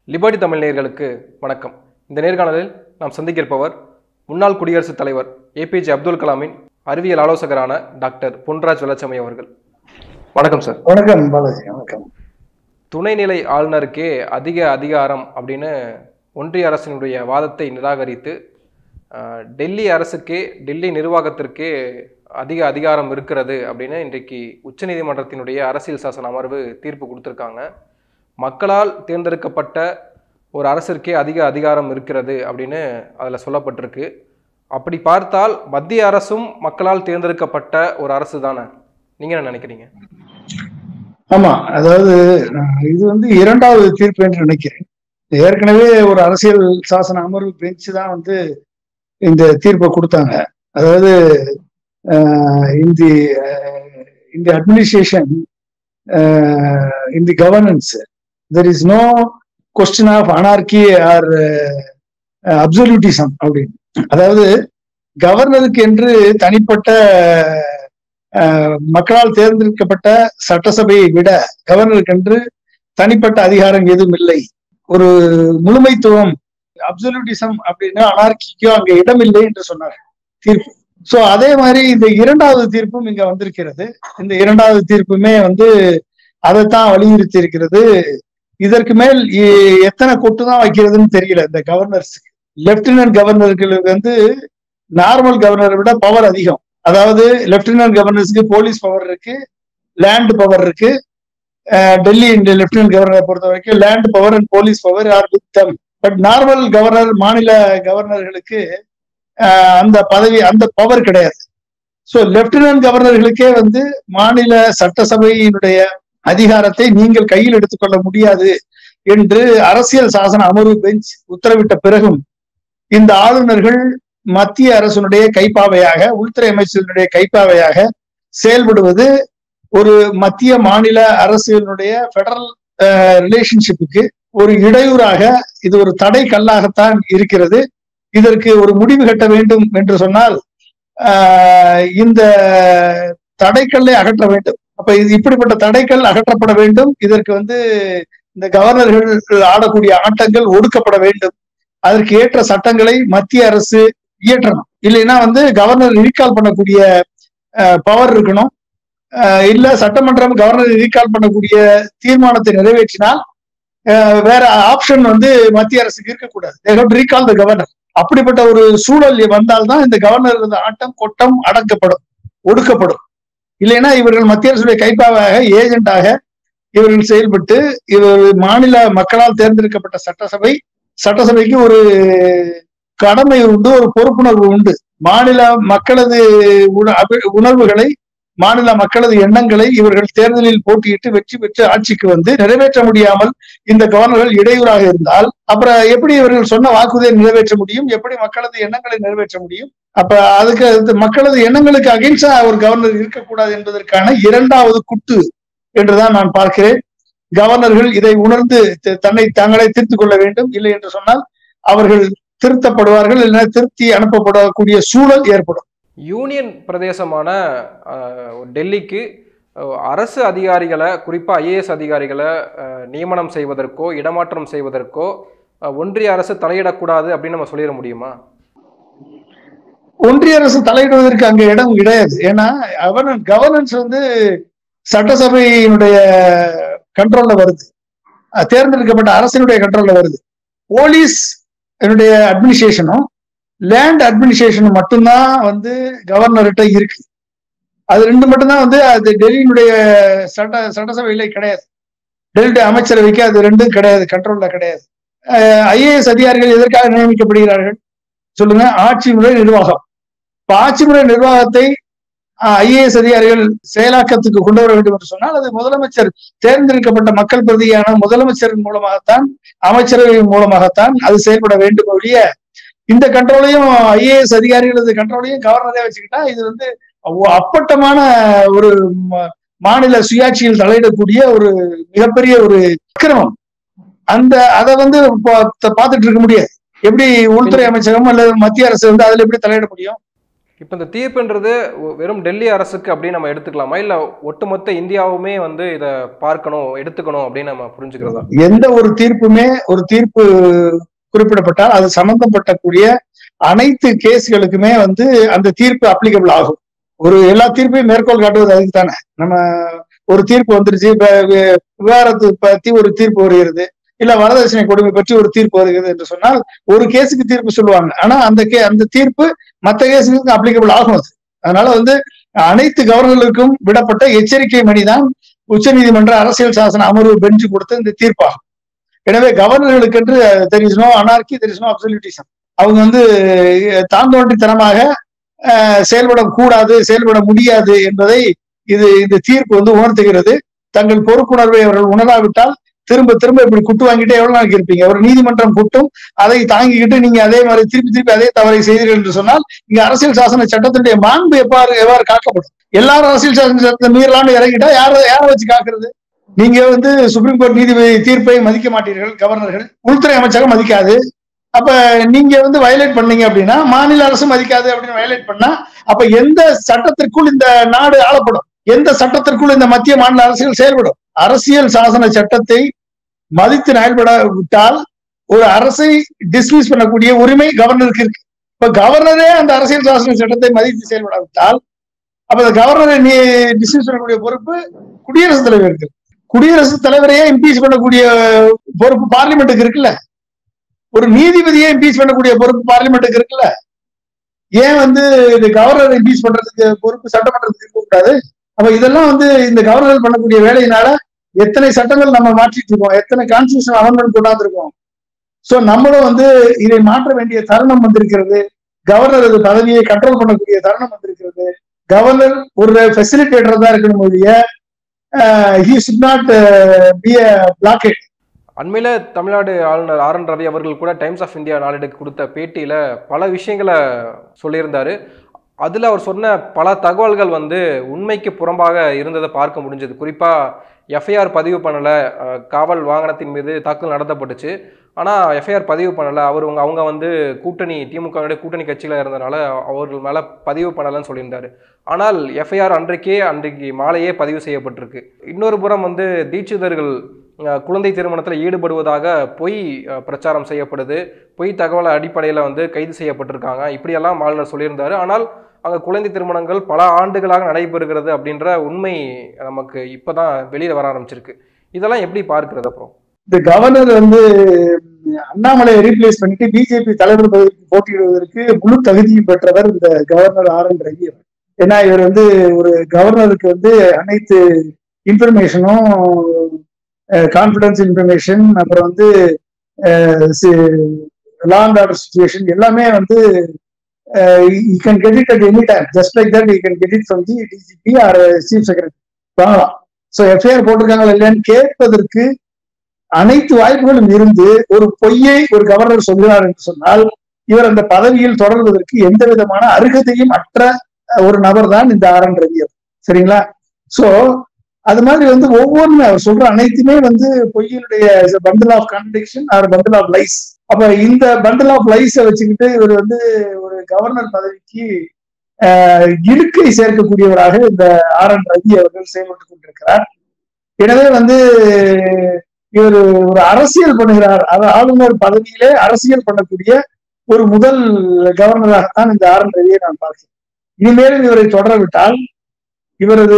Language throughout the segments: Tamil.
லிபர்டி தமிழ் நேயர்களுக்கு வணக்கம் இந்த நேர்காணலில் நாம் சந்திக்க இருப்பவர் முன்னாள் குடியரசுத் தலைவர் ஏபிஜே அப்துல் கலாமின் அறிவியல் ஆலோசகரான டாக்டர் பொன்ராஜ் வெள்ளச்சமை அவர்கள் வணக்கம் சார் வணக்கம் பாலாஜி வணக்கம் துணைநிலை ஆளுநருக்கே அதிக அதிகாரம் அப்படின்னு ஒன்றிய அரசினுடைய வாதத்தை நிராகரித்து ஆஹ், டெல்லி அரசுக்கே டெல்லி நிர்வாகத்திற்கே அதிக அதிகாரம் இருக்கிறது அப்படின்னு இன்றைக்கு உச்சநீதிமன்றத்தினுடைய அரசியல் சாசன அமர்வு தீர்ப்பு கொடுத்துருக்காங்க மக்களால் தேர்ந்தெடுக்கப்பட்ட ஒரு அரசிற்கே அதிக அதிகாரம் இருக்கிறது அப்படின்னு அதில் சொல்லப்பட்டிருக்கு அப்படி பார்த்தால் மத்திய அரசும் மக்களால் தேர்ந்தெடுக்கப்பட்ட ஒரு அரசு தானே நீங்கள் என்ன நினைக்கிறீங்க ஆமா அதாவது அஹ், இது வந்து இரண்டாவது தீர்ப்பு என்று நினைக்கிறேன் ஏற்கனவே ஒரு அரசியல் சாசன அமர்வு பெஞ்சு தான் வந்து இந்த தீர்ப்பை கொடுத்தாங்க அதாவது இந்த இந்த அட்மினிஸ்ட்ரேஷன் இந்த governance there is no question of anarchy or absolutism அப்படின்னு அதாவது கவர்னருக்கு என்று தனிப்பட்ட அஹ், மக்களால் தேர்ந்தெடுக்கப்பட்ட சட்டசபையை விட கவர்னருக்கு என்று தனிப்பட்ட அதிகாரம் எதுவும் இல்லை ஒரு முழுமைத்துவம் அப்சல்யூட்டிசம் அப்படின்னு அனார்கிக்கோ அங்க இடமில்லை என்று சொன்னார் தீர்ப்பு சோ அதே மாதிரி இந்த இரண்டாவது தீர்ப்பும் இங்க வந்திருக்கிறது இந்த இரண்டாவது தீர்ப்புமே வந்து அதைத்தான் வலியுறுத்தி இருக்கிறது இதற்கு மேல் எ- எத்தனை கொட்டு தான் வைக்கிறதுன்னு தெரியல இந்த கவர்னர்ஸுக்கு லெப்டினன்ட் கவர்னர்களுக்கு வந்து நார்மல் கவர்னரை விட பவர் அதிகம் அதாவது லெப்டினன்ட் கவர்னர்ஸ்க்கு போலீஸ் பவர் இருக்கு லேண்ட் பவர் இருக்கு அஹ் டெல்லி இந்த லெப்டினன்ட் கவர்னரை பொறுத்த வரைக்கும் land power and police power are with them but normal governor மாநில கவர்னர்களுக்கு அஹ் அந்த பதவி அந்த பவர் கிடையாது சோ லெப்டினன்ட் கவர்னர்களுக்கே வந்து மாநில சட்டசபையினுடைய அதிகாரத்தை நீங்கள் கையில் எடுத்துக்கொள்ள முடியாது என்று அரசியல் சாசன அமர்வு பெஞ்ச் உத்தரவிட்ட பிறகும் இந்த ஆளுநர்கள் மத்திய அரசினுடைய கைப்பாவையாக உள்துறை அமைச்சரினுடைய கைப்பாவையாக செயல்படுவது ஒரு மத்திய மாநில அரசுகளுடைய பெடரல் ரிலேஷன்ஷிப்புக்கு ஒரு இடையூறாக இது ஒரு தடை கல்லாகத்தான் இருக்கிறது இதற்கு ஒரு முடிவு கட்ட வேண்டும் என்று சொன்னால் ஆஹ் இந்த தடைக்கல்லை அகற்ற வேண்டும் அப்ப இது இப்படிப்பட்ட தடைக்கல் அகற்றப்பட வேண்டும் இதற்கு வந்து இந்த கவர்னர்கள் ஆடக்கூடிய ஆட்டங்கள் ஒடுக்கப்பட வேண்டும் அதற்கு ஏற்ற சட்டங்களை மத்திய அரசு இயற்றணும் இல்லைன்னா வந்து கவர்னர் ரீகால் பண்ணக்கூடிய பவர் இருக்கணும் அஹ் இல்ல சட்டமன்றம் கவர்னர் ரீகால் பண்ணக்கூடிய தீர்மானத்தை நிறைவேற்றினால் அஹ் வேற ஆப்ஷன் வந்து மத்திய அரசுக்கு இருக்கக்கூடாது ரீகால் த கவர்னர் அப்படிப்பட்ட ஒரு சூழல் வந்தால்தான் இந்த கவர்னர் இருந்த ஆட்டம் கொட்டம் அடக்கப்படும் ஒடுக்கப்படும் இல்லைன்னா இவர்கள் மத்திய அரசுடைய கைப்பாவாக ஏஜென்டாக இவர்கள் செயல்பட்டு இவர் மாநில மக்களால் தேர்ந்தெடுக்கப்பட்ட சட்டசபை சட்டசபைக்கு ஒரு கடமை உண்டு ஒரு பொறுப்புணர்வு உண்டு மாநில மக்களது உண- அபி- உணர்வுகளை மாநில மக்களது எண்ணங்களை இவர்கள் தேர்தலில் போட்டியிட்டு வெற்றி பெற்று ஆட்சிக்கு வந்து நிறைவேற்ற முடியாமல் இந்த கவர்னர்கள் இடையூறாக இருந்தால் அப்புறம் எப்படி இவர்கள் சொன்ன வாக்குறுதியை நிறைவேற்ற முடியும் எப்படி மக்களது எண்ணங்களை நிறைவேற்ற முடியும் அப்ப அதுக்கு அது மக்களது எண்ணங்களுக்கு அகைன்ஸ்டா ஒரு கவர்னர் இருக்கக்கூடாது என்பதற்கான இரண்டாவது குட்டு என்றுதான் நான் பார்க்கிறேன் கவர்னர்கள் இதை உணர்ந்து த- தன்னை தாங்களே திருத்திக் கொள்ள வேண்டும் இல்லை என்று சொன்னால் அவர்கள் திருத்தப்படுவார்கள் இல்லைன்னா திருத்தி அனுப்பப்படக்கூடிய சூழல் ஏற்படும் யூனியன் பிரதேசமான ஆஹ், டெல்லிக்கு ஆஹ், அரசு அதிகாரிகளை குறிப்பாக ஐஏஎஸ் அதிகாரிகளை ஆஹ், நியமனம் செய்வதற்கோ இடமாற்றம் செய்வதற்கோ ஆஹ், ஒன்றிய அரசு தலையிடக்கூடாது அப்படின்னு நம்ம சொல்லிட முடியுமா ஒன்றிய அரசு தலையிடுவதற்கு அங்க இடம் கிடையாது ஏன்னா அவன் கவர்னன்ஸ் வந்து சட்டசபையினுடைய கண்ட்ரோல்ல வருது அஹ் தேர்ந்தெடுக்கப்பட்ட அரசினுடைய கண்ட்ரோல்ல வருது போலீஸ் என்னுடைய அட்மினிஸ்ட்ரேஷனும் லேண்ட் அட்மினிஸ்ட்ரேஷனும் மட்டும்தான் வந்து கவர்னர்கிட்ட இருக்கு அது ரெண்டு மட்டும்தான் வந்து அது டெல்லியினுடைய சட்ட சட்டசபையில கிடையாது டெல்லியுடைய அமைச்சரவைக்கு அது ரெண்டும் கிடையாது கண்ட்ரோல்ல கிடையாது ஐஏஎஸ் அதிகாரிகள் எதற்காக நியமிக்கப்படுகிறார்கள் சொல்லுங்க ஆட்சி முறை நிர்வாகம் இப்ப ஆட்சி முறை நிர்வாகத்தை ஐஏஎஸ் அதிகாரிகள் செயலாக்கத்துக்கு கொண்டு வர வேண்டும் என்று சொன்னால் அது முதலமைச்சர் தேர்ந்தெடுக்கப்பட்ட மக்கள் பிரதியான முதலமைச்சரின் மூலமாகத்தான் அமைச்சரவையின் மூலமாகத்தான் அது செயல்பட வேண்டும் ஒழிய இந்த கண்ட்ரோலையும் ஐஏஎஸ் அதிகாரிகளது கண்ட்ரோலையும் கவர்னரே வச்சுக்கிட்டா இது வந்து ஒ- அப்பட்டமான ஒரு ம- மாநில சுயாட்சியில் தலையிடக்கூடிய ஒரு மிகப்பெரிய ஒரு அக்கிரமம் அந்த அதை வந்து பா- பார்த்துட்டு இருக்க முடியாது எப்படி உள்துறை அமைச்சகம் அல்லது மத்திய அரசு வந்து அதுல எப்படி தலையிட முடியும் இப்போ இந்த தீர்ப்புன்றது ஒ- வெறும் டெல்லி அரசுக்கு அப்படின்னு நம்ம எடுத்துக்கலாமா இல்லை ஒட்டுமொத்த இந்தியாவுமே வந்து இதை பார்க்கணும் எடுத்துக்கணும் அப்படின்னு நம்ம புரிஞ்சுக்கிறதா எந்த ஒரு தீர்ப்புமே ஒரு தீர்ப்பு குறிப்பிடப்பட்டால் அது சம்பந்தப்பட்டக்கூடிய அனைத்து கேஸ்களுக்குமே வந்து அந்த தீர்ப்பு அப்ளிகபிள் ஆகும் ஒரு எல்லா தீர்ப்பையும் மேற்கோள் காட்டுவது அதுக்கு தானே நம்ம ஒரு தீர்ப்பு வந்துருச்சு இப்ப வி- விவாகரத்து பத்தி ஒரு தீர்ப்பு வருகிறது இல்ல வரதட்சணை கொடுமை பற்றி ஒரு தீர்ப்பு வருகிறது என்று சொன்னால் ஒரு கேஸுக்கு தீர்ப்பு சொல்லுவாங்க ஆனா அந்த கே அந்த தீர்ப்பு மற்ற கேஸுக்கு அப்ளிகபிள் ஆகும் அது அதனால வந்து அனைத்து கவர்னர்களுக்கும் விடப்பட்ட எச்சரிக்கை மணிதான் உச்சநீதிமன்ற அரசியல் சாசன அமர்வு பெஞ்சு கொடுத்த இந்த தீர்ப்பாகும் எனவே கவர்னர்களுக்கென்று there is no anarchy there is no absolutism அவங்க வந்து அஹ், தாந்தோன்றித்தனமாக அஹ், செயல்படக்கூடாது செயல்பட முடியாது என்பதை இது இந்த தீர்ப்பு வந்து உணர்த்துகிறது தங்கள் பொறுப்புணர்வை அவர்கள் உணராவிட்டால் திரும்ப திரும்ப இப்படி குட்டு வாங்கிட்டே எவ்வளவு நாளைக்கு இருப்பீங்க ஒரு நீதிமன்றம் குட்டும் அதை தாங்கிக்கிட்டு நீங்க அதே மாதிரி திருப்பி திருப்பி அதே தவறை செய்தீர்கள் என்று சொன்னால் இங்க அரசியல் சாசன சட்டத்தினுடைய மாண்பு எவ்வாறு எவ்வாறு காக்கப்படும் எல்லாரும் அரசியல் சாசன சட்டத்தை மீறலாம்னு இறங்கிட்டா யார யாரை வச்சு காக்குறது நீங்க வந்து சுப்ரீம் கோர்ட் நீதிபதி தீர்ப்பை மதிக்க மாட்டீர்கள் கவர்னர்கள் உள்துறை அமைச்சகம் மதிக்காது அப்ப நீங்க வந்து வயலேட் பண்ணீங்க அப்படின்னா மாநில அரசு மதிக்காது அப்படின்னு வயலேட் பண்ணா அப்ப எந்த சட்டத்திற்குள் இந்த நாடு ஆளப்படும் எந்த சட்டத்திற்குள் இந்த மத்திய மாநில அரசுகள் செயல்படும் அரசியல் சாசன சட்டத்தை மதித்து செயல்பட விட்டால் ஒரு அரசை டிஸ்மிஸ் பண்ணக்கூடிய உரிமை கவர்னருக்கு இருக்கு இப்ப கவர்னரே அந்த அரசியல் சாசன சட்டத்தை மதித்து செயல்படாவிட்டால் அப்ப அந்த கவர்னரை நீ டிஸ்மிஸ் பண்ணக்கூடிய பொறுப்பு குடியரசுத் தலைவருக்கு இருக்கு. குடியரசுத் தலைவரையே இம்பீச் பண்ணக்கூடிய பொறுப்பு பார்லிமெண்ட்டுக்கு இருக்குல்ல ஒரு நீதிபதியே இம்பீச் பண்ணக்கூடிய பொறுப்பு பார்லிமெண்ட்டுக்கு இருக்குல்ல ஏன் வந்து இந்த கவர்னரை இம்பீச் பண்றதுக்கு பொறுப்பு சட்டமன்றத்துக்கு இருக்க கூடாது அப்ப இதெல்லாம் வந்து இந்த கவர்னர் பண்ணக்கூடிய வேலையினால எத்தனை சட்டங்கள் நம்ம மாற்றிட்டு இருக்கோம் எத்தனை கான்ஸ்டியூஷன் அமெண்ட்மெண்ட் கொண்டாந்துருக்கோம் சோ நம்மளும் வந்து இதை மாற்ற வேண்டிய தருணம் வந்திருக்கிறது கவர்னர் அது பதவியை கண்ட்ரோல் பண்ணக்கூடிய தருணம் வந்திருக்கிறது கவர்னர் ஒரு ஃபெசிலிட்டேட்டர் தான் இருக்கணும் ஒழிய he should not be a blanket அண்மையில தமிழ்நாடு ஆளுநர் ஆர் என் ரவி அவர்கள் கூட டைம்ஸ் ஆஃப் இந்தியா நாளேடுக்கு கொடுத்த பேட்டியில பல விஷயங்களை சொல்லியிருந்தாரு அதுல அவர் சொன்ன பல தகவல்கள் வந்து உண்மைக்கு புறம்பாக இருந்ததை பார்க்க முடிஞ்சது குறிப்பா எஃப்ஐஆர் பதிவு பண்ணல அஹ், காவல் வாகனத்தின் மீது தாக்குதல் நடத்தப்பட்டுச்சு ஆனா எஃப்ஐஆர் பதிவு பண்ணல அவர் உங்க அவங்க வந்து கூட்டணி திமுக கூட்டணி கட்சியில இருந்தனால அவர்கள் மேல பதிவு பண்ணலன்னு சொல்லியிருந்தாரு ஆனால் எஃப்ஐஆர் அன்றைக்கே அன்றைக்கு மாலையே பதிவு செய்யப்பட்டிருக்கு இன்னொரு புறம் வந்து தீட்சிதர்கள் அஹ், குழந்தை திருமணத்தில் ஈடுபடுவதாக பொய் அஹ், பிரச்சாரம் செய்யப்படுது பொய் தகவல் அடிப்படையில் வந்து கைது செய்யப்பட்டிருக்காங்க இப்படியெல்லாம் ஆளுநர் சொல்லியிருந்தாரு ஆனால் அங்கே குழந்தை திருமணங்கள் பல ஆண்டுகளாக நடைபெறுகிறது அப்படின்ற உண்மை நமக்கு இப்போதான் வெளியில வர ஆரம்பிச்சிருக்கு இதெல்லாம் எப்படி பார்க்கிறது அப்புறம் இந்த கவர்னர் வந்து அண்ணாமலையை ரீப்ளேஸ் பண்ணிட்டு பிஜேபி தலைவர் பதவிக்கு போட்டியிடுவதற்கு முழு தகுதியும் பெற்றவர் இந்த கவர்னர் ஆர் என் ரவி அவர். ஏன்னா இவர் வந்து ஒரு கவர்னருக்கு வந்து அனைத்து இன்ஃபர்மேஷனும் கான்பிடன்ஸ் இன்ஃபர்மேஷன் அப்புறம் வந்து லா அண்ட் ஆர்டர் சுச்சுவேஷன் எல்லாமே வந்து you can get it at any time just like that you can get it from the DGP or chief secretary வாங்கலாம் ஸோ எஃப்ஐஆர் போட்டிருக்காங்களா இல்லையான்னு கேட்பதற்கு அனைத்து வாய்ப்புகளும் இருந்து ஒரு பொய்யை ஒரு கவர்னர் சொல்கிறார் என்று சொன்னால் இவர் அந்த பதவியில் தொடர்வதற்கு எந்த விதமான அருகதையும் அற்ற ஒரு நபர் தான் இந்த ஆர் என் ரவி அவர். சரிங்களா சோ அது மாதிரி வந்து ஒவ்வொன்றுமே அவர் சொல்ற அனைத்துமே வந்து பொய்யினுடைய bundle of contradiction or bundle of lies அப்ப இந்த பண்டில் ஆஃப் லைஸை வச்சுக்கிட்டு இவர் வந்து ஒரு கவர்னர் பதவிக்கு ஆஹ், இழுக்கை சேர்க்கக்கூடியவராக இந்த ஆர் என் ரவி அவர்கள் செயல்பட்டுக் கொண்டிருக்கிறார் எனவே வந்து இவர் ஒரு அரசியல் பண்ணுகிறார் அது ஆளுநர் பதவியிலே அரசியல் பண்ணக்கூடிய ஒரு முதல் கவர்னராகத்தான் இந்த ஆர் என் ரவியை நான் பார்க்கிறேன் இனிமேலும் இவரை தொடரவிட்டால் இவரது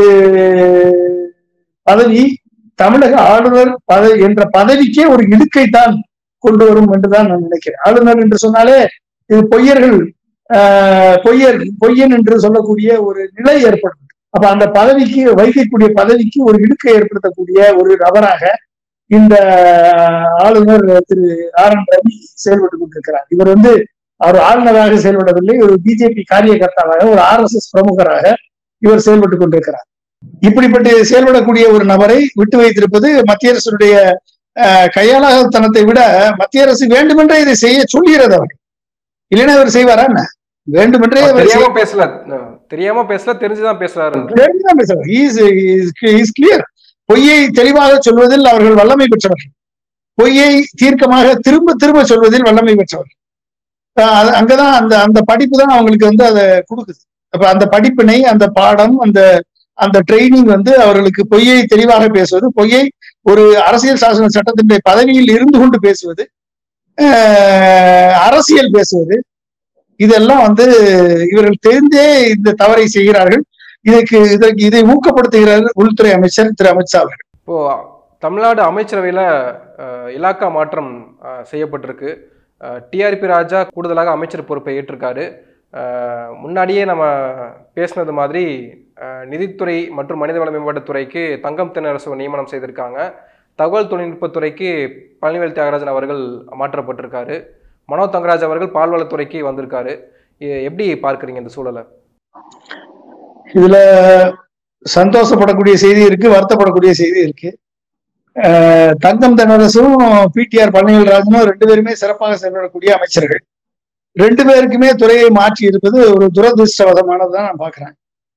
பதவி தமிழக ஆளுநர் பதவி என்ற பதவிக்கே ஒரு இடுக்கைத்தான் கொண்டு வரும் என்றுதான் நான் நினைக்கிறேன் ஆளுநர் என்று சொன்னாலே இது பொய்யர்கள் ஆஹ், பொய்யர் பொய்யன் என்று சொல்லக்கூடிய ஒரு நிலை ஏற்படும் அப்ப அந்த பதவிக்கு வைக்கக்கூடிய பதவிக்கு ஒரு இடுக்கை ஏற்படுத்தக்கூடிய ஒரு நபராக இந்த ஆளுநர் திரு ஆர் என் ரவி செயல்பட்டுக் கொண்டிருக்கிறார் இவர் வந்து அவர் ஆளுநராக செயல்படவில்லை ஒரு பிஜேபி காரியகர்த்தாவாக ஒரு ஆர் எஸ் எஸ் பிரமுகராக இவர் செயல்பட்டுக் கொண்டிருக்கிறார் இப்படிப்பட்டு செயல்படக்கூடிய ஒரு நபரை விட்டு வைத்திருப்பது மத்திய அரசுடைய அஹ், கையாளாகத்தனத்தை விட மத்திய அரசு வேண்டுமென்றே இதை செய்ய சொல்லுகிறது அவர் இல்லைன்னா இவர் செய்வாரா என்ன வேண்டுமென்றே அவர் அவர் தெரியாம பேசல அஹ், தெரியாம பேசல தெரிஞ்சுதான் பேசுறாரு தெரிஞ்சுதான் பேசுறார் இஸ் கிளியர் பொய்யை தெளிவாக சொல்வதில் அவர்கள் வல்லமை பெற்றவர்கள் பொய்யை தீர்க்கமாக திரும்ப திரும்ப சொல்வதில் வல்லமை பெற்றவர்கள் அஹ் அது அங்கதான் அந்த அந்த படிப்பு தான் அவங்களுக்கு வந்து அதை கொடுக்குது அப்ப அந்த படிப்பினை அந்த பாடம் அந்த அந்த ட்ரைனிங் வந்து அவர்களுக்கு பொய்யை தெளிவாக பேசுவது பொய்யை ஒரு அரசியல் சாசன சட்டத்தினுடைய பதவியில் இருந்து கொண்டு பேசுவது அஹ் அரசியல் பேசுவது இதெல்லாம் வந்து இவர்கள் தெரிந்தே இந்த தவறை செய்கிறார்கள் இதற்கு இதற்கு இதை ஊக்கப்படுத்துகிறார் உள்துறை அமைச்சர் திரு அமித்ஷா அவர்கள் இப்போ தமிழ்நாடு அமைச்சரவையில் இலாக்கா மாற்றம் அஹ், செய்யப்பட்டிருக்கு டிஆர்பி ராஜா கூடுதலாக அமைச்சர் பொறுப்பை ஏற்றிருக்காரு அஹ், முன்னாடியே நம்ம பேசினது மாதிரி அஹ், நிதித்துறை மற்றும் மனிதவள மேம்பாட்டுத்துறைக்கு தங்கம் தென்னரசு நியமனம் செய்திருக்காங்க தகவல் தொழில்நுட்பத்துறைக்கு பழனிவேல் தியாகராஜன் அவர்கள் மாற்றப்பட்டிருக்காரு மனோ தங்கராஜ் அவர்கள் பால்வளத்துறைக்கு வந்திருக்காரு இ- எப்படி பார்க்குறீங்க இந்த சூழலை இதுல சந்தோஷப்படக்கூடிய செய்தி இருக்கு வருத்தப்படக்கூடிய செய்தி இருக்கு அஹ் தங்கம் தென்னரசும் பிடிஆர் பழனிவேல்ராஜனும் ரெண்டு பேருமே சிறப்பாக செயல்படக்கூடிய அமைச்சர்கள் ரெண்டு பேருக்குமே துறையை மாற்றி இருப்பது ஒரு துரதிருஷ்டவதமானதுதான் நான் பாக்குறேன்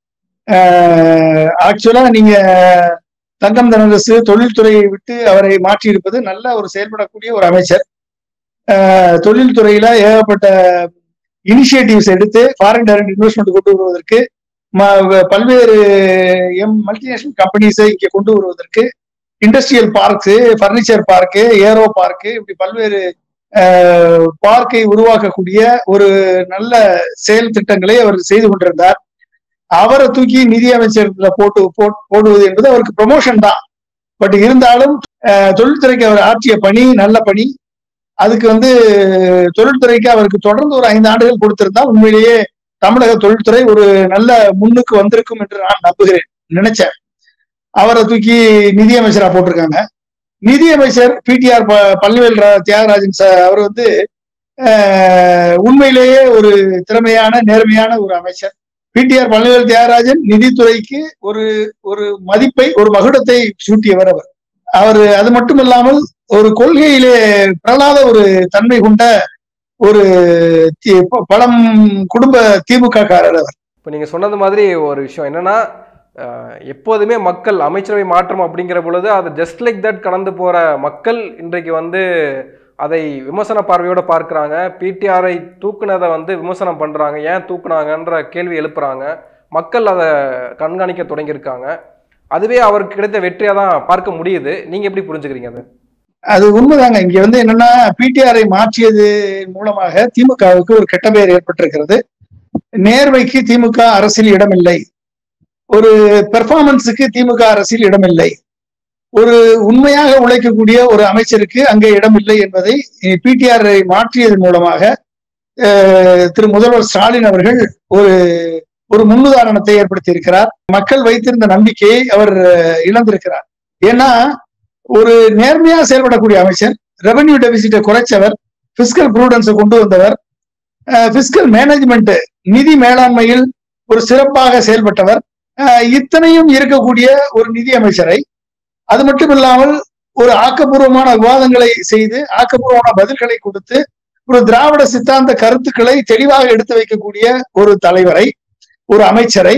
ஆக்சுவலா நீங்க தங்கம் தென்னரசு தொழில்துறையை விட்டு அவரை மாற்றி இருப்பது நல்ல ஒரு செயல்படக்கூடிய ஒரு அமைச்சர் அஹ் தொழில்துறையில ஏகப்பட்ட இனிஷியேட்டிவ்ஸ் எடுத்து ஃபாரின் டைரக்ட் இன்வெஸ்ட்மெண்ட் கொண்டு வருவதற்கு ம- பல்வேறு எம் மல்டிநேஷனல் கம்பெனிஸை இங்கே கொண்டு வருவதற்கு industrial parks furniture park aero park இப்படி பல்வேறு பார்க்கை உருவாக்கக்கூடிய ஒரு நல்ல செயல் திட்டங்களை அவர் செய்து கொண்டிருந்தார் அவரை தூக்கி நிதி அமைச்சரத்துல போட்டு போட்- போடுவது என்பது அவருக்கு ப்ரொமோஷன் தான் பட் இருந்தாலும் அஹ், தொழில்துறைக்கு அவர் ஆற்றிய பணி நல்ல பணி அதுக்கு வந்து தொழில்துறைக்கு அவருக்கு தொடர்ந்து ஒரு ஐந்து ஆண்டுகள் கொடுத்திருந்தால் உண்மையிலேயே தமிழக தொழில்துறை ஒரு நல்ல முன்னுக்கு வந்திருக்கும் என்று நான் நம்புகிறேன் நினைச்சேன் அவரை தூக்கி நிதியமைச்சரா போட்டிருக்காங்க நிதியமைச்சர் பிடிஆர் பழனிவேல் ரா- தியாகராஜன் சார் அவர் வந்து அஹ், உண்மையிலேயே ஒரு திறமையான நேர்மையான ஒரு அமைச்சர் பிடிஆர் பழனிவேல் தியாகராஜன் நிதித்துறைக்கு ஒரு ஒரு மதிப்பை ஒரு மகுடத்தை சூட்டியவர் அவர் அவர் அது மட்டும் இல்லாமல் ஒரு கொள்கையிலே பிரலாத ஒரு தன்மை கொண்ட ஒரு தி- ப- பழம் குடும்ப திமுக காரர் அவர் இப்போ நீங்கள் சொன்னது மாதிரி ஒரு விஷயம் என்னன்னா அஹ், எப்போதுமே மக்கள் அமைச்சரவை மாற்றம் அப்படிங்கிற பொழுது அது ஜஸ்ட் லைக் தட் கடந்து போகிற மக்கள் இன்றைக்கு வந்து அதை விமர்சன பார்வையோட பார்க்குறாங்க பிடிஆரை தூக்குனதை வந்து விமர்சனம் பண்ணுறாங்க ஏன் தூக்குனாங்கன்ற கேள்வி எழுப்புறாங்க மக்கள் அதை கண்காணிக்க தொடங்கியிருக்காங்க அதுவே அவருக்கு கிடைத்த வெற்றியாக தான் பார்க்க முடியுது நீங்கள் எப்படி புரிஞ்சுக்கிறீங்க அது அது உண்மைதாங்க இங்க வந்து என்னன்னா பிடிஆரை மாற்றியது மூலமாக திமுகவுக்கு ஒரு கெட்ட பெயர் ஏற்பட்டிருக்கிறது நேர்மைக்கு திமுக அரசியல் இடமில்லை ஒரு பெர்ஃபார்மன்ஸுக்கு திமுக அரசியல் இடமில்லை ஒரு உண்மையாக உழைக்கக்கூடிய ஒரு அமைச்சருக்கு அங்கே இடமில்லை என்பதை பிடிஆரை மாற்றியதன் மூலமாக அஹ், திரு முதல்வர் ஸ்டாலின் அவர்கள் ஒரு ஒரு முன்னுதாரணத்தை ஏற்படுத்தி இருக்கிறார் மக்கள் வைத்திருந்த நம்பிக்கையை அவர் அஹ், இழந்திருக்கிறார் ஏன்னா ஒரு நேர்மையா செயல்படக்கூடிய அமைச்சர் ரெவென்யூ டெபிசிட்டை குறைச்சவர் பிசிக்கல் ப்ரூடன்ஸை கொண்டு வந்தவர் பிசிக்கல் மேனேஜ்மெண்ட் நிதி மேலாண்மையில் ஒரு சிறப்பாக செயல்பட்டவர் அஹ், இத்தனையும் இருக்கக்கூடிய ஒரு நிதி அமைச்சரை அது மட்டும் இல்லாமல் ஒரு ஆக்கப்பூர்வமான விவாதங்களை செய்து ஆக்கப்பூர்வமான பதில்களை கொடுத்து ஒரு திராவிட சித்தாந்த கருத்துக்களை தெளிவாக எடுத்து வைக்கக்கூடிய ஒரு தலைவரை ஒரு அமைச்சரை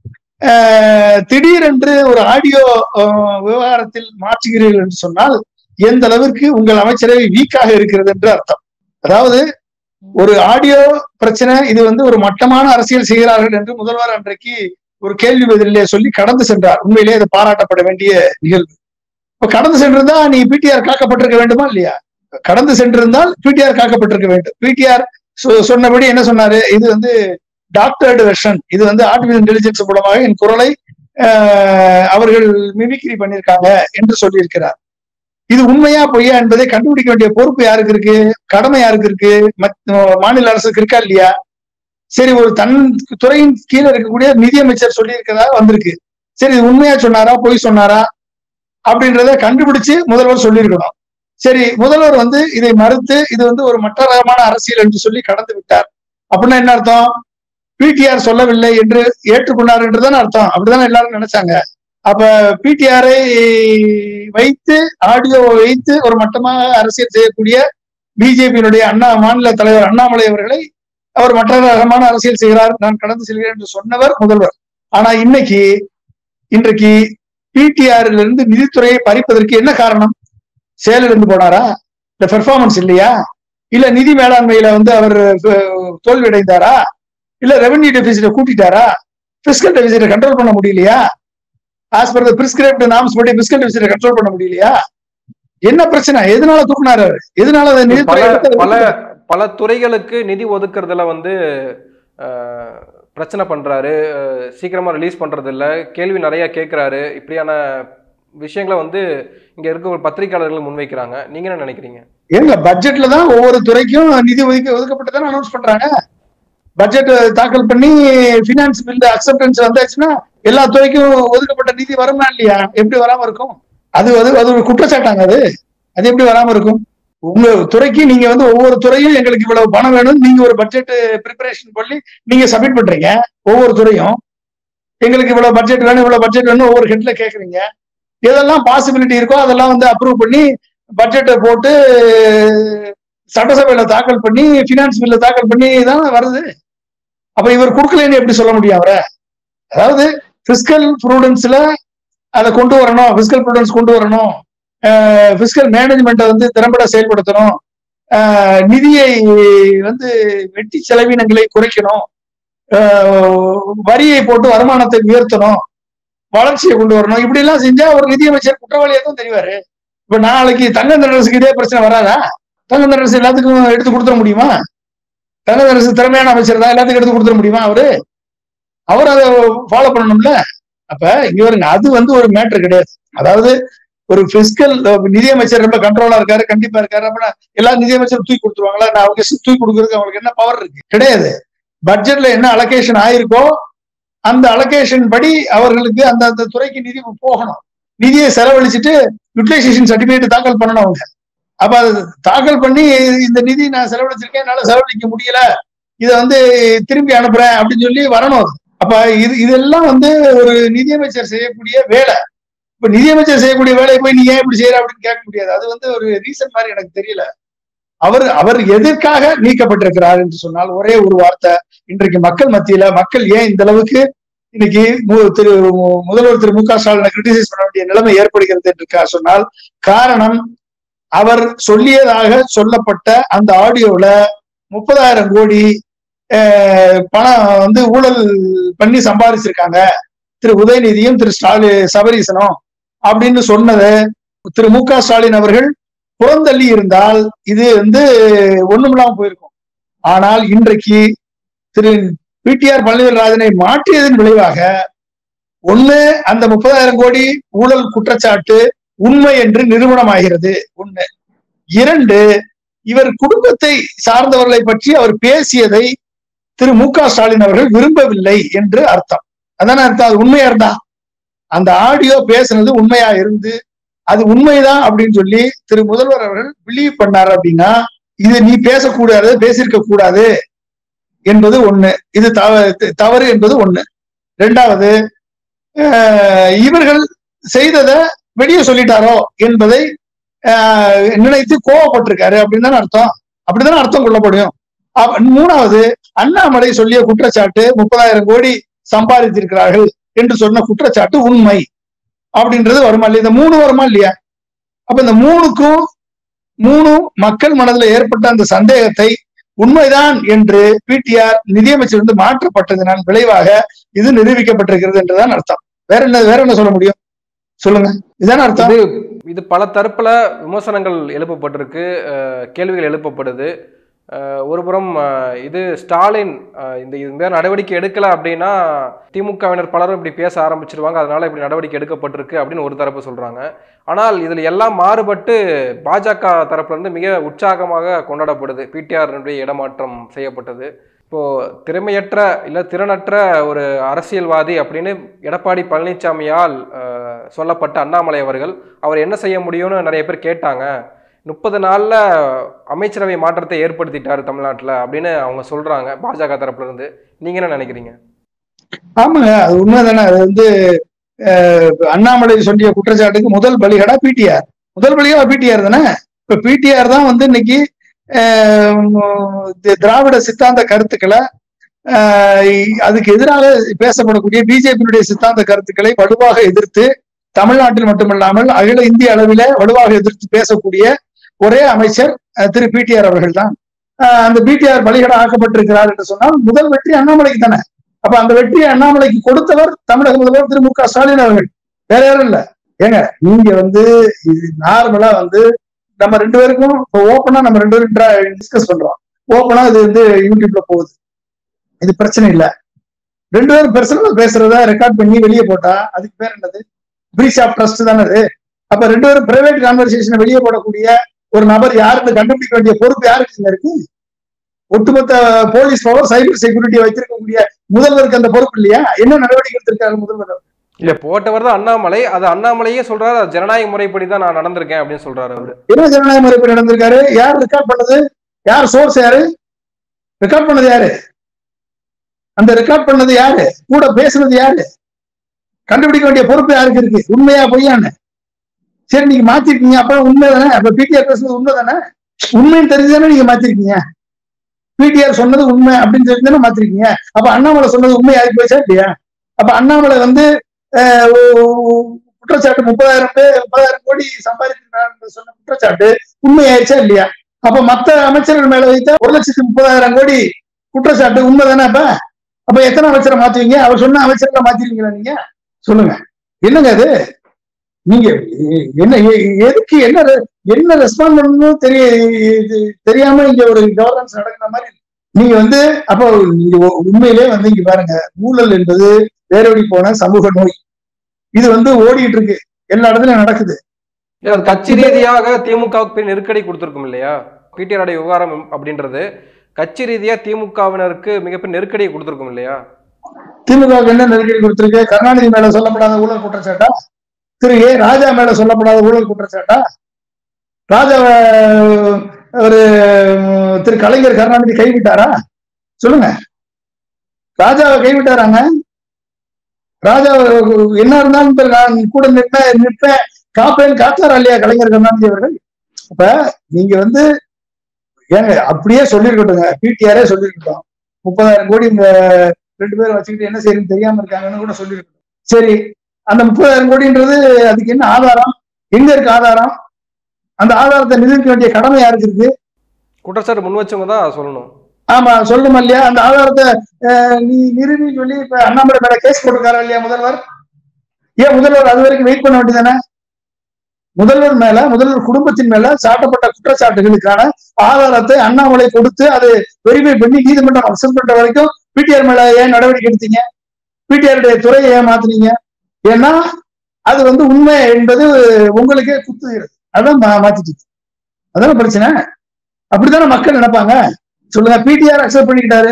அஹ், திடீரென்று ஒரு ஆடியோ அஹ், விவகாரத்தில் மாற்றுகிறீர்கள் என்று சொன்னால் எந்த அளவிற்கு உங்கள் அமைச்சரவை வீக்காக இருக்கிறது என்று அர்த்தம் அதாவது ஒரு ஆடியோ பிரச்சனை இது வந்து ஒரு மட்டமான அரசியல் செய்கிறார்கள் என்று முதல்வர் அன்றைக்கு ஒரு கேள்வி பதிலே சொல்லி கடந்து சென்றார் உண்மையிலேயே அது பாராட்டப்பட வேண்டிய நிகழ்வு இப்ப கடந்து சென்றிருந்தா நீ பிடிஆர் காக்கப்பட்டிருக்க வேண்டுமா இல்லையா கடந்து சென்றிருந்தால் பிடிஆர் காக்கப்பட்டிருக்க வேண்டும் பிடிஆர் சொன்னபடி என்ன சொன்னாரு இது வந்து டாக்டர்டு வெர்ஷன் இது வந்து ஆர்டிபிஷியல் இன்டெலிஜென்ஸ் மூலமாக என் குரலை ஆஹ், அவர்கள் மிமிக்ரி பண்ணியிருக்காங்க என்று சொல்லியிருக்கிறார் இது உண்மையா பொய்யா என்பதை கண்டுபிடிக்க வேண்டிய பொறுப்பு யாருக்கு இருக்கு கடமை யாருக்கு இருக்கு மத்- மாநில அரசுக்கு இருக்கா இல்லையா சரி ஒரு தன் துறையின் கீழே இருக்கக்கூடிய நிதியமைச்சர் சொல்லியிருக்கிறதா வந்திருக்கு சரி இது உண்மையா சொன்னாரா பொய் சொன்னாரா அப்படின்றத கண்டுபிடிச்சு முதல்வர் சொல்லியிருக்கணும் சரி முதல்வர் வந்து இதை மறுத்து இது வந்து ஒரு மட்டரகமான அரசியல் என்று சொல்லி கடந்து விட்டார் அப்படின்னா என்ன அர்த்தம் பிடிஆர் சொல்லவில்லை என்று ஏற்றுக்கொண்டார் என்றுதானே அர்த்தம் அப்படிதானே எல்லாரும் நினைச்சாங்க அப்ப பிடிஆரை வைத்து ஆடியோவை வைத்து ஒரு மட்டமாக அரசியல் செய்யக்கூடிய பிஜேபியினுடைய அண்ணா மாநில தலைவர் அண்ணாமலை அவர்களை அவர் மற்ற ரகமான அரசியல் செய்கிறார் நான் கடந்து செல்கிறேன் என்று சொன்னவர் முதல்வர் ஆனா இன்னைக்கு இன்றைக்கு பிடிஆரில் இருந்து நிதித்துறையை பறிப்பதற்கு என்ன காரணம் செயலிழந்து போனாரா இந்த பெர்ஃபார்மன்ஸ் இல்லையா இல்ல நிதி மேலாண்மையில வந்து அவர் அஹ், தோல்வி அடைந்தாரா இல்ல ரெவன்யூ டெபிசிட்ட கூட்டிட்டாரா பிசிக்கல் டெபிசிட்ட கண்ட்ரோல் பண்ண முடியலையா as per the prescribed norms படி பிசிக்கல் டெபிசிட்ட கண்ட்ரோல் பண்ண முடியலையா என்ன பிரச்சனை எதனால தூக்குனாரு அவரு எதனால அந்த நிதித்துறை பல எடுத்து- பல பல துறைகளுக்கு நிதி ஒதுக்குறதுல வந்து அஹ், பிரச்சனை பண்றாரு அஹ், சீக்கிரமா ரிலீஸ் பண்றது இல்ல கேள்வி நிறைய கேட்கிறாரு இப்படியான விஷயங்களை வந்து இங்க இருக்க ஒரு பத்திரிகையாளர்கள் முன்வைக்கிறாங்க நீங்க என்ன நினைக்கிறீங்க ஏங்க பட்ஜெட்ல தான் ஒவ்வொரு துறைக்கும் நிதி ஒதுக்க ஒதுக்கப்பட்டதான அனௌன்ஸ் பண்றாங்க பட்ஜெட் தாக்கல் பண்ணி பினான்ஸ் பில் அக்செப்டன்ஸ் வந்தாச்சுன்னா எல்லா துறைக்கும் ஒதுக்கப்பட்ட நிதி வருமா இல்லையா எப்படி வராம இருக்கும் அது அது அது ஒரு குற்றச்சாட்டாங்க அது அது எப்படி வராம இருக்கும் உங்க துறைக்கு நீங்க வந்து ஒவ்வொரு துறையும் எங்களுக்கு இவ்வளவு பணம் வேணும் நீங்க ஒரு பட்ஜெட் ப்ரிப்பரேஷன் பண்ணி நீங்க சப்மிட் பண்றீங்க ஒவ்வொரு துறையும் எங்களுக்கு இவ்வளவு பட்ஜெட் வேணும் இவ்வளவு பட்ஜெட் வேணும் ஒவ்வொரு ஹெட்ல கேக்குறீங்க எதெல்லாம் பாசிபிலிட்டி இருக்கோ அதெல்லாம் வந்து அப்ரூவ் பண்ணி பட்ஜெட்டை போட்டு சட்டசபையில தாக்கல் பண்ணி பினான்ஸ் பில்ல தாக்கல் பண்ணி தான் வருது அப்ப இவர் கொடுக்கலன்னு எப்படி சொல்ல முடியும் அவரை அதாவது பிசிக்கல் ப்ரூடன்ஸ்ல அதை கொண்டு வரணும் பிசிக்கல் ப்ரூடன்ஸ் கொண்டு வரணும் பிசிக்கல் மேனேஜ்மெண்ட்டை வந்து திறம்பட செயல்படுத்தணும் ஆஹ் நிதியை வந்து வெட்டி செலவினங்களை குறைக்கணும் ஆஹ் வரியை போட்டு வருமானத்தை உயர்த்தணும் வளர்ச்சியை கொண்டு வரணும் இப்படி எல்லாம் செஞ்சா ஒரு நிதியமைச்சர் குற்றவாளியா தான் தெரிவாரு இப்ப நாளைக்கு தங்க தண்டரசுக்கு இதே பிரச்சனை வராதா தங்க தண்டரசு எல்லாத்துக்கும் எடுத்து கொடுத்துட முடியுமா தங்க தண்டரசு திறமையான அமைச்சர் தான் எல்லாத்துக்கும் எடுத்து கொடுத்துட முடியுமா அவரு அவர் அதை ஃபாலோ பண்ணணும்ல அப்ப இங்க வருங்க அது வந்து ஒரு மேட்ரு கிடையாது அதாவது ஒரு பிசிக்கல் நிதியமைச்சர் ரொம்ப கண்ட்ரோலா இருக்காரு கண்டிப்பா இருக்காரு அப்படின்னா எல்லா நிதியமைச்சரும் தூக்கி கொடுத்துருவாங்களா நான் அவங்க தூக்கி கொடுக்கறதுக்கு அவங்களுக்கு என்ன பவர் இருக்கு கிடையாது பட்ஜெட்ல என்ன அலோகேஷன் ஆயிருக்கோ அந்த அலோகேஷன் படி அவர்களுக்கு அந்த அந்த துறைக்கு நிதி போகணும் நிதியை செலவழிச்சிட்டு யூட்டிலைசேஷன் சர்டிபிகேட் தாக்கல் பண்ணணும் அவங்க அப்ப அது தாக்கல் பண்ணி இந்த நிதி நான் செலவழிச்சிருக்கேன் என்னால செலவழிக்க முடியல இதை வந்து திரும்பி அனுப்புறேன் அப்படின்னு சொல்லி வரணும் அது. அப்ப இது இதெல்லாம் வந்து ஒரு நிதியமைச்சர் செய்யக்கூடிய வேலை இப்ப நிதியமைச்சர் செய்யக்கூடிய வேலையை போய் நீ ஏன் இப்படி செய்யற அப்படின்னு கேட்க முடியாது அது வந்து ஒரு ரீசன் மாதிரி எனக்கு தெரியல அவர் அவர் எதற்காக நீக்கப்பட்டிருக்கிறார் என்று சொன்னால் ஒரே ஒரு வார்த்தை இன்றைக்கு மக்கள் மத்தியில மக்கள் ஏன் இந்த அளவுக்கு இன்னைக்கு மு- திரு மு- முதல்வர் திரு மு க ஸ்டாலினை கிரிட்டிசைஸ் பண்ண வேண்டிய நிலைமை ஏற்படுகிறது என்று கா- சொன்னால் காரணம் அவர் சொல்லியதாக சொல்லப்பட்ட அந்த ஆடியோல முப்பதாயிரம் கோடி அஹ், பணம் வந்து ஊழல் பண்ணி சம்பாதிச்சிருக்காங்க திரு உதயநிதியும் திரு ஸ்டாலின் சபரீசனும் அப்படின்னு சொன்னதை திரு மு க ஸ்டாலின் அவர்கள் புறந்தள்ளி இருந்தால் இது வந்து ஒண்ணுமில்லாம போயிருக்கும் ஆனால் இன்றைக்கு திரு பிடிஆர் பழனிவேல்ராஜனை மாற்றியதன் விளைவாக ஒண்ணு அந்த முப்பதாயிரம் கோடி ஊழல் குற்றச்சாட்டு உண்மை என்று நிரூபணமாகிறது ஒண்ணு இரண்டு இவர் குடும்பத்தை சார்ந்தவர்களை பற்றி அவர் பேசியதை திரு மு க ஸ்டாலின் அவர்கள் விரும்பவில்லை என்று அர்த்தம் அதான அர்த்தம் அது உண்மையா இருந்தா அந்த ஆடியோ பேசுனது உண்மையா இருந்து அது உண்மைதான் அப்படின்னு சொல்லி திரு முதல்வர் அவர்கள் பிலீவ் பண்ணார் அப்படின்னா இது நீ பேசக்கூடாது பேசியிருக்க கூடாது என்பது ஒண்ணு இது தவ- தவறு என்பது ஒண்ணு ரெண்டாவது அஹ், இவர்கள் செய்ததை வெளியே சொல்லிட்டாரோ என்பதை அஹ், நினைத்து கோவப்பட்டிருக்காரு அப்படின்னு தானே அர்த்தம் அப்படித்தானே அர்த்தம் கொள்ளப்படும் அப்ப- மூணாவது அண்ணாமலை சொல்லிய குற்றச்சாட்டு முப்பதாயிரம் கோடி சம்பாதித்திருக்கிறார்கள் என்று சொன்ன குற்றச்சாட்டு உண்மை அப்படின்றது வருமா இல்லையா இந்த மூணு வருமா இல்லையா அப்ப இந்த மூணுக்கும் மூணு மக்கள் மனதில் ஏற்பட்ட அந்த சந்தேகத்தை உண்மைதான் என்று பிடிஆர் நிதியமைச்சர் வந்து மாற்றப்பட்டதனால் விளைவாக இது நிரூபிக்கப்பட்டிருக்கிறது என்றுதான் அர்த்தம் வேற என்ன வேற என்ன சொல்ல முடியும் சொல்லுங்க இதுதானே அர்த்தம் இது இது பல தரப்புல விமர்சனங்கள் எழுப்பப்பட்டிருக்கு அஹ், கேள்விகள் எழுப்பப்படுது அஹ், ஒருபுறம் அஹ், இது ஸ்டாலின் அஹ், இந்த இது மாதிரி நடவடிக்கை எடுக்கல அப்படின்னா திமுகவினர் பலரும் இப்படி பேச ஆரம்பிச்சிருவாங்க அதனால இப்படி நடவடிக்கை எடுக்கப்பட்டிருக்கு அப்படின்னு ஒரு தரப்பு சொல்றாங்க ஆனால் இதில் எல்லாம் மாறுபட்டு பாஜக தரப்புல இருந்து மிக உற்சாகமாக கொண்டாடப்படுது பிடிஆருடைய இடமாற்றம் செய்யப்பட்டது இப்போ திறமையற்ற இல்ல திறனற்ற ஒரு அரசியல்வாதி அப்படின்னு எடப்பாடி பழனிசாமியால் அஹ், சொல்லப்பட்ட அண்ணாமலை அவர்கள் அவர் என்ன செய்ய முடியும்னு நிறைய பேர் கேட்டாங்க முப்பது நாள்ல அமைச்சரவை மாற்றத்தை ஏற்படுத்திட்டாரு தமிழ்நாட்டுல அப்படின்னு அவங்க சொல்றாங்க பாஜக தரப்புல இருந்து நீங்க என்ன நினைக்கிறீங்க ஆமாங்க அது உண்மைதானே அது வந்து அஹ், அண்ணாமலை சொல்லிய குற்றச்சாட்டுக்கு முதல் பலிகடா பிடிஆர் முதல் பலிகடா பிடிஆர் தானே இப்ப பிடிஆர் தான் வந்து இன்னைக்கு அஹ், தி- திராவிட சித்தாந்த கருத்துக்களை அஹ், அதுக்கு எதிராக பேசப்படக்கூடிய பிஜேபியினுடைய சித்தாந்த கருத்துக்களை வலுவாக எதிர்த்து தமிழ்நாட்டில் மட்டுமல்லாமல் அகில இந்திய அளவில வலுவாக எதிர்த்து பேசக்கூடிய ஒரே அமைச்சர் அஹ், திரு பிடிஆர் அவர்கள் தான் அஹ், அந்த பிடிஆர் பலிகடா ஆக்கப்பட்டிருக்கிறார் என்று சொன்னால் முதல் வெற்றி அண்ணாமலைக்கு தானே அப்ப அந்த வெற்றியை அண்ணாமலைக்கு கொடுத்தவர் தமிழக முதல்வர் திரு மு க ஸ்டாலின் அவர்கள் வேற யாரும் இல்ல ஏங்க நீங்க வந்து இது நார்மலா வந்து நம்ம ரெண்டு பேருக்கும் இப்போ ஓப்பனா நம்ம ரெண்டு பேரும் டிஸ்கஸ் பண்றோம் ஓப்பனா இது வந்து யூடியூப்ல போகுது இது பிரச்சனை இல்ல ரெண்டு பேரும் பர்சனலா பேசுறத ரெக்கார்ட் பண்ணி வெளியே போட்டா அதுக்கு பேர் என்னது பிரீச் ஆஃப் ட்ரஸ்ட் தானே அது அப்ப ரெண்டு பேரும் பிரைவேட் கான்வர்சேஷனை வெளியே போடக்கூடிய ஒரு நபர் யாருன்னு கண்டுபிடிக்க வேண்டிய பொறுப்பு யாருக்கு இருக்கு ஒட்டுமொத்த போலீஸ் பவர் சைபர் செக்யூரிட்டி வைத்திருக்கக்கூடிய முதல்வருக்கு அந்த பொறுப்பு இல்லையா என்ன நடவடிக்கை எடுத்திருக்காரு முதல்வர் இல்ல போட்டவர் தான் அண்ணாமலை அது அண்ணாமலையே சொல்றாரு அது ஜனநாயக முறைப்படி தான் நான் நடந்திருக்கேன் அப்படின்னு சொல்றாரு அவரு என்ன ஜனநாயக முறைப்படி நடந்திருக்காரு யார் ரெக்கார்ட் பண்ணது யார் சோர்ஸ் யாரு ரெக்கார்ட் பண்ணது யாரு அந்த ரெக்கார்ட் பண்ணது யாரு கூட பேசுனது யாரு கண்டுபிடிக்க வேண்டிய பொறுப்பு யாருக்கு இருக்கு உண்மையா பொய்யான்னு சரி நீங்க மாத்திருக்கீங்க அப்ப உண்மை தானே அப்ப பிடிஆர் பேசுனது உண்மை தானே உண்மைன்னு தெரிஞ்சுதானே நீங்க மாத்திருக்கீங்க பிடிஆர் சொன்னது உண்மை அப்படின்னு தெரிஞ்சுதானே மாத்திருக்கீங்க அப்ப அண்ணாமலை சொன்னது உண்மை ஆகி போச்சா இல்லையா அப்ப அண்ணாமலை வந்து அஹ், ஒ- குற்றச்சாட்டு முப்பதாயிரம் பேர் முப்பதாயிரம் கோடி சம்பாதிக்கிறார் சொன்ன குற்றச்சாட்டு உண்மையாயிடுச்சா இல்லையா அப்ப மத்த அமைச்சர்கள் மேல வைத்த ஒரு லட்சத்தி முப்பதாயிரம் கோடி குற்றச்சாட்டு உண்மைதானே அப்ப அப்ப எத்தனை அமைச்சரை மாத்துவீங்க அவர் சொன்ன அமைச்சர்களை மாத்திருவீங்களா நீங்க சொல்லுங்க என்னங்க அது நீங்க எ- என்ன எ- எதுக்கு என்ன ரெ- என்ன ரெஸ்பாண்ட் பண்ணணும் தெரிய இது தெரியாம இங்க ஒரு கவர்னன்ஸ் நடக்கிற மாதிரி இருக்கு. நீங்க வந்து அப்போ நீங்க உ- உண்மையிலே வந்து இங்க பாருங்க ஊழல் என்பது வேரோடி போன சமூக நோய் இது வந்து ஓடிட்டு இருக்கு எல்லா இடத்துலயும் நடக்குது இல்ல, அது கட்சி ரீதியாக திமுகவுக்கு பெரிய நெருக்கடி கொடுத்திருக்கும் இல்லையா பிடிஆருடைய விவகாரம் அப்படின்றது கட்சி ரீதியா திமுகவினருக்கு மிகப்பெரிய நெருக்கடியை கொடுத்திருக்கும் இல்லையா திமுக என்ன நெருக்கடி கொடுத்திருக்கு கருணாநிதி மேல சொல்லப்படாத ஊழல் குற்றச்சாட்டா திரு ஏ ராஜா மேல சொல்லப்படாத ஊழல் குற்றச்சாட்டா ராஜா ஒரு திரு கலைஞர் கருணாநிதி கைவிட்டாரா சொல்லுங்க ராஜாவை கைவிட்டாராங்க ராஜா என்ன இருந்தாலும் இப்ப நான் கூட நிற்பேன் நிற்பேன் காப்பேன் காத்தாரா இல்லையா கலைஞர் கருணாநிதி அவர்கள் அப்ப நீங்க வந்து ஏங்க அப்படியே சொல்லிருக்கட்டுங்க பிடிஆரே சொல்லிருக்கட்டும் முப்பதாயிரம் கோடி இந்த ரெண்டு பேரும் வச்சுக்கிட்டு என்ன செய்யணும்னு தெரியாம இருக்காங்கன்னு கூட சொல்லிருக்கட்டும் சரி அந்த முப்பதாயிரம் கோடின்றது அதுக்கு என்ன ஆதாரம் எங்க இருக்கு ஆதாரம் அந்த ஆதாரத்தை நிரூபிக்க வேண்டிய கடமை யாருக்கு இருக்கு குற்றச்சாட்டு முன் வச்சவங்க தான் சொல்லணும் ஆமா சொல்லுமா இல்லையா அந்த ஆதாரத்தை அஹ், நீ நிரூபி சொல்லி இப்ப அண்ணாமலை மேல கேஸ் போட்டுக்காரா இல்லையா முதல்வர் ஏன் முதல்வர் அது வரைக்கும் வெயிட் பண்ண வேண்டியதானே முதல்வர் மேல முதல்வர் குடும்பத்தின் மேல சாட்டப்பட்ட குற்றச்சாட்டுகளுக்கான ஆதாரத்தை அண்ணாமலை கொடுத்து அது வெரிஃபை பண்ணி நீதிமன்றம் அக்செப்ட் பண்ற வரைக்கும் பிடிஆர் மேல ஏன் நடவடிக்கை எடுத்தீங்க பிடிஆருடைய துறையை ஏன் மாத்துனீங்க ஏன்னா அது வந்து உண்மை என்பது உங்களுக்கே குத்துகிறது அதான் மா- மாத்திட்டீங்க அதான பிரச்சனை அப்படித்தானே மக்கள் நினைப்பாங்க சொல்லுங்க பிடிஆர் அக்செப்ட் பண்ணிக்கிட்டாரு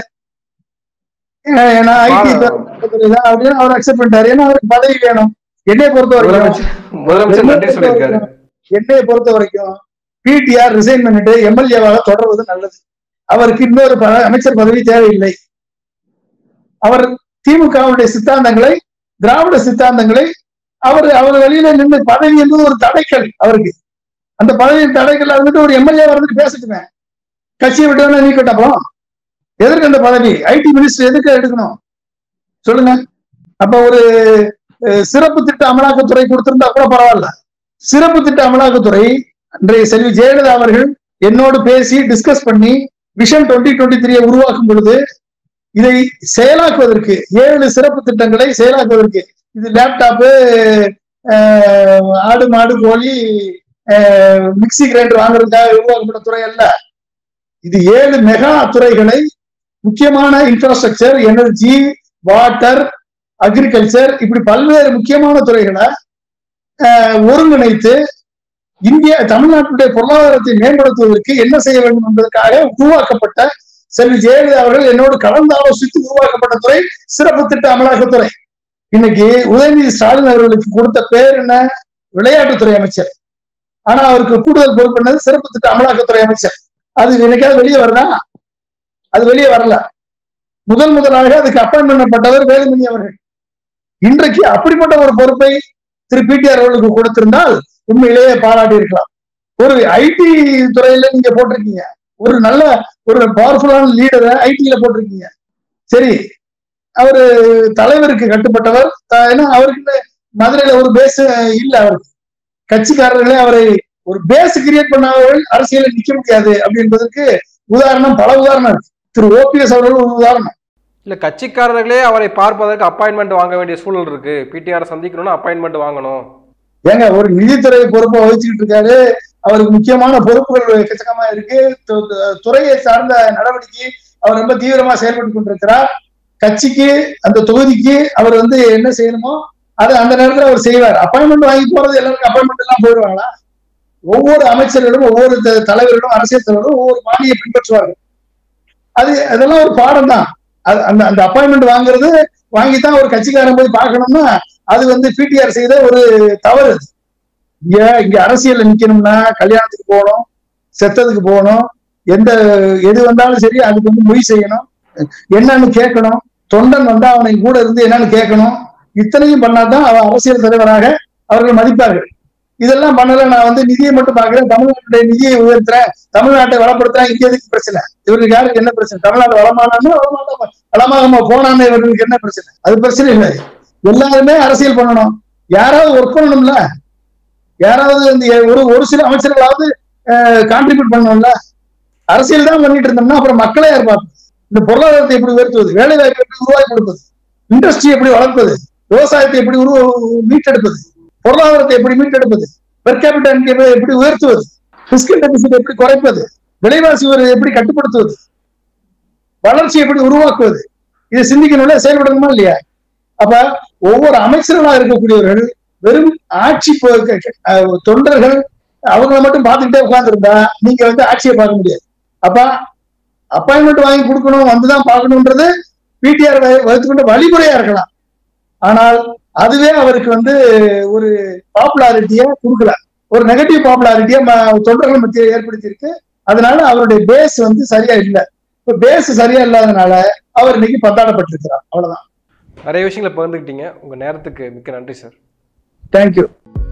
ஏ- ஏன்னா ஐடி அப்படின்னு அவர் அக்செப்ட் பண்ணிட்டாரு ஏன்னா அவருக்கு பதவி வேணும் என்னைய பொறுத்த வரைக்கும் முதலமைச்சர் முதலமைச்சர் நன்றி சொல்லியிருக்காரு என்னைய பொறுத்த வரைக்கும் பிடிஆர் ரிசைன் பண்ணிட்டு எம்எல்ஏவாக தொடர்வது நல்லது அவருக்கு இன்னொரு ப- அமைச்சர் பதவி தேவையில்லை அவர் திமுகவுடைய சித்தாந்தங்களை திராவிட சித்தாந்தங்களை அவர் அவர் வெளியில நின்று பதவி என்பது ஒரு தடைக்கல் அவருக்கு அந்த பதவியின் தடைக்கல் இருந்துட்டு ஒரு எம்எல்ஏ வந்துட்டு பேசட்டுமே கட்சியை விட்டு வேணா நீக்கட்டும் அப்புறம் எதற்கு அந்த பதவி ஐடி மினிஸ்டர் எதுக்கு எடுக்கணும் சொல்லுங்க அப்ப ஒரு அஹ், சிறப்பு திட்ட அமலாக்கத்துறை கொடுத்திருந்தா கூட பரவாயில்ல சிறப்பு திட்ட அமலாக்கத்துறை அன்றைய செல்வி ஜெயலலிதா அவர்கள் என்னோடு பேசி டிஸ்கஸ் பண்ணி விஷன் டுவெண்ட்டி டுவெண்ட்டி த்ரீயை உருவாக்கும் பொழுது இதை செயலாக்குவதற்கு ஏழு சிறப்பு திட்டங்களை செயலாக்குவதற்கு இது லேப்டாப்பு ஆடு மாடு கோழி அஹ், மிக்ஸி கிரைண்டர் வாங்குறதுக்காக உருவாக்கப்பட்ட துறை அல்ல இது ஏழு மெகா துறைகளை முக்கியமான இன்ஃப்ராஸ்ட்ரக்சர் எனர்ஜி வாட்டர் அக்ரிகல்ச்சர் இப்படி பல்வேறு முக்கியமான துறைகளை அஹ், ஒருங்கிணைத்து இந்திய தமிழ்நாட்டுடைய பொருளாதாரத்தை மேம்படுத்துவதற்கு என்ன செய்ய வேண்டும் என்பதற்காக உருவாக்கப்பட்ட செல்வி ஜெயலலிதா அவர்கள் என்னோடு கலந்து ஆலோசித்து உருவாக்கப்பட்ட துறை சிறப்பு திட்ட அமலாக்கத்துறை இன்னைக்கு உதயநிதி ஸ்டாலின் அவர்களுக்கு கொடுத்த பேர் என்ன விளையாட்டுத்துறை அமைச்சர் ஆனா அவருக்கு கூடுதல் பொறுப்பு என்னது சிறப்பு திட்ட அமலாக்கத்துறை அமைச்சர் அது என்னைக்காவது வெளியே வருதா அது வெளியே வரல முதல் முதலாக அதுக்கு அப்பாயின்மெண்ட் பண்ணப்பட்டவர் வேலுமணி அவர்கள் இன்றைக்கு அப்படிப்பட்ட ஒரு பொறுப்பை திரு பிடிஆர் அவர்களுக்கு கொடுத்திருந்தால் உண்மையிலேயே பாராட்டி இருக்கலாம் ஒரு ஐடி துறையில நீங்க போட்டிருக்கீங்க ஒரு நல்ல ஒரு பவர்ஃபுல்லான லீடரை ஐடில போட்டிருக்கீங்க சரி அவரு தலைவருக்கு கட்டுப்பட்டவர் த- ஏன்னா அவருக்கு மதுரையில ஒரு பேஸ் இல்ல அவருக்கு கட்சிக்காரர்களே அவரை ஒரு பேஸ் கிரியேட் பண்ணாதவர்கள் அரசியலில் நிக்க முடியாது அப்படின்றதுக்கு உதாரணம் பல உதாரணம் இருக்கு திரு ஓபிஎஸ் அவர்கள் ஒரு உதாரணம் இல்ல கட்சிக்காரர்களே அவரை பார்ப்பதற்கு அப்பாயின்மெண்ட் வாங்க வேண்டிய சூழல் இருக்கு பிடிஆர் சந்திக்கணும்னா அப்பாயின்மெண்ட் வாங்கணும் ஏங்க ஒரு நிதித்துறை பொறுப்பை வகிச்சுக்கிட்டு இருக்காரு அவருக்கு முக்கியமான பொறுப்புகள் எக்கச்சக்கமா இருக்கு து- து- துறையை சார்ந்த நடவடிக்கை அவர் ரொம்ப தீவிரமா செயல்பட்டு கொண்டிருக்கிறார் கட்சிக்கு அந்த தொகுதிக்கு அவர் வந்து என்ன செய்யணுமோ அதை அந்த நேரத்துல அவர் செய்வார் அப்பாயின்மெண்ட் வாங்கி போறது எல்லாருக்கும் அப்பாயின்மெண்ட் எல்லாம் போயிடுவாங்களா ஒவ்வொரு அமைச்சர்களிடம் ஒவ்வொரு த- தலைவரிடம் அரசியல் தலைவரும் ஒவ்வொரு பாணியை பின்பற்றுவார்கள் அது அதெல்லாம் ஒரு பாடம் தான் அது அந்த அந்த அப்பாயின்மெண்ட் வாங்குறது வாங்கித்தான் ஒரு கட்சிக்காரன் போய் பார்க்கணும்னா அது வந்து பிடிஆர் செய்த ஒரு தவறு அது. இங்க இங்க அரசியல்ல நிக்கணும்னா கல்யாணத்துக்கு போகணும் செத்ததுக்கு போகணும் எந்த எது வந்தாலும் சரி அதுக்கு வந்து மொய் செய்யணும் என்னன்னு கேட்கணும் தொண்டன் வந்தா அவனை கூட இருந்து என்னன்னு கேட்கணும் இத்தனையும் பண்ணாதான் அவன் அரசியல் தலைவராக அவர்கள் மதிப்பார்கள் இதெல்லாம் பண்ணல நான் வந்து நிதியை மட்டும் பார்க்கிறேன் தமிழ்நாட்டுடைய நிதியை உயர்த்துறேன் தமிழ்நாட்டை வளப்படுத்துறேன் இங்க எதுக்கு பிரச்சனை இவருக்கு யாருக்கு என்ன பிரச்சனை தமிழ்நாடு வளமானான்னு வளமாட்டா வளமாக போனான்னு இவர்களுக்கு என்ன பிரச்சனை அது பிரச்சனை இல்லை எல்லாருமே அரசியல் பண்ணணும் யாராவது ஒர்க் பண்ணணும்ல யாராவது இந்த ஒரு ஒரு சில அமைச்சர்களாவது கான்ட்ரிபியூட் பண்ணணும்ல அரசியல் தான் பண்ணிட்டு இருந்தோம்னா அப்புறம் மக்களே யார் பார்ப்பது இந்த பொருளாதாரத்தை எப்படி உயர்த்துவது வேலை வாய்ப்பை எப்படி உருவாக்கி கொடுப்பது இண்டஸ்ட்ரி எப்படி வளர்ப்பது விவசாயத்தை எப்படி உருவ மீட்டெடுப்பது பொருளாதாரத்தை எப்படி மீட்டெடுப்பது பெர் கேபிட்டல் எப்படி உயர்த்துவது பிஸ்கல் டெபிசிட் எப்படி குறைப்பது விலைவாசி உயர்வை எப்படி கட்டுப்படுத்துவது வளர்ச்சி எப்படி உருவாக்குவது இதை சிந்திக்கணும்ல செயல்படணுமா இல்லையா அப்ப ஒவ்வொரு அமைச்சர்களா இருக்கக்கூடியவர்கள் வெறும் ஆட்சி ப- க- க- அஹ் தொண்டர்கள் அவங்கள மட்டும் பார்த்துக்கிட்டே உட்கார்ந்துருந்தா நீங்க வந்து ஆட்சியை பார்க்க முடியாது அப்ப அப்பாயின்மெண்ட் வாங்கி கொடுக்கணும் வந்துதான் பார்க்கணுன்றது பிடிஆர் வகுத்துக்கொண்ட வழிமுறையா இருக்கலாம் ஆனால் அதுவே அவருக்கு வந்து ஒரு பாப்புலாரிட்டியை கொடுக்கல ஒரு நெகட்டிவ் பாப்புலாரிட்டியை தொண்டர்கள் மத்தியில் ஏற்படுத்தி இருக்கு அதனால அவருடைய பேஸ் வந்து சரியா இல்லை இப்ப பேஸ் சரியா இல்லாதனால அவர் இன்னைக்கு பந்தாடப்பட்டிருக்கிறார் அவ்வளவுதான் நிறைய விஷயங்களை பகிர்ந்துக்கிட்டீங்க உங்க நேரத்துக்கு மிக்க நன்றி சார் தேங்க்யூ